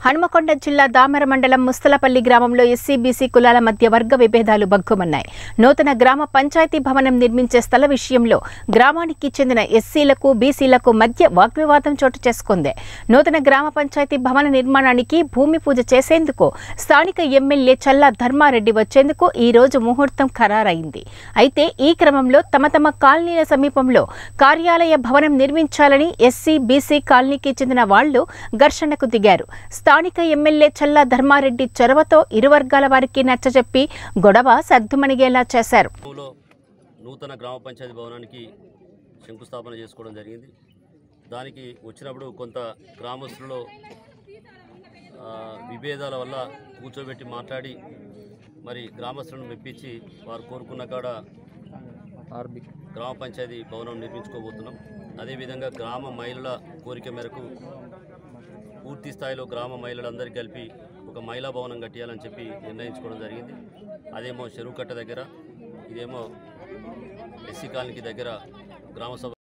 హనుమకొండ జిల్లా దామెర మండలం ముస్తలపల్లి గ్రామంలో ఎస్సీ బీసీ కులాల మధ్య వర్గ విభేదాలు బగ్గుమన్నాయి నూతన గ్రామ పంచాయతీ భవనం నిర్మించే స్థల విషయంలో గ్రామానికి చెందిన ఎస్సీలకు బీసీలకు మధ్య వాగ్వివాదం చోటు చేసుకుంది నూతన గ్రామ పంచాయతీ భవన నిర్మాణానికి భూమి పూజ చేసేందుకు స్థానిక ఎమ్మెల్యే చల్లా ధర్మారెడ్డి వచ్చేందుకు ఈ రోజు ముహూర్తం ఖరారైంది అయితే ఈ క్రమంలో తమ తమ కాలనీల సమీపంలో కార్యాలయ భవనం నిర్మించాలని ఎస్సీ బీసీ కాలనీకి చెందిన వాళ్లు ఘర్షణకు దిగారు స్థానిక ఎమ్మెల్యే చల్లా ధర్మారెడ్డి చొరవతో ఇరు వర్గాల వారికి నచ్చజెప్పి గొడవ సద్దుమణిగేలా చేశారు గ్రామంలో నూతన గ్రామ పంచాయతీ భవనానికి శంకుస్థాపన చేసుకోవడం జరిగింది దానికి వచ్చినప్పుడు కొంత గ్రామస్తులలో ఆ, విభేదాల వల్ల కూర్చోబెట్టి మాట్లాడి మరి గ్రామస్తులను మెప్పించి వారు కోరుకున్న కాడ గ్రామ పంచాయతీ భవనం నిర్మించుకోబోతున్నాం అదేవిధంగా గ్రామ మహిళల కోరిక మేరకు పూర్తి స్థాయిలో గ్రామ మహిళలందరికీ కలిపి ఒక మహిళా భవనం కట్టియాలని చెప్పి నిర్ణయించుకోవడం జరిగింది అదేమో చెరువు కట్ట దగ్గర ఇదేమో ఎస్సీ కాలనీకి దగ్గర గ్రామ సభ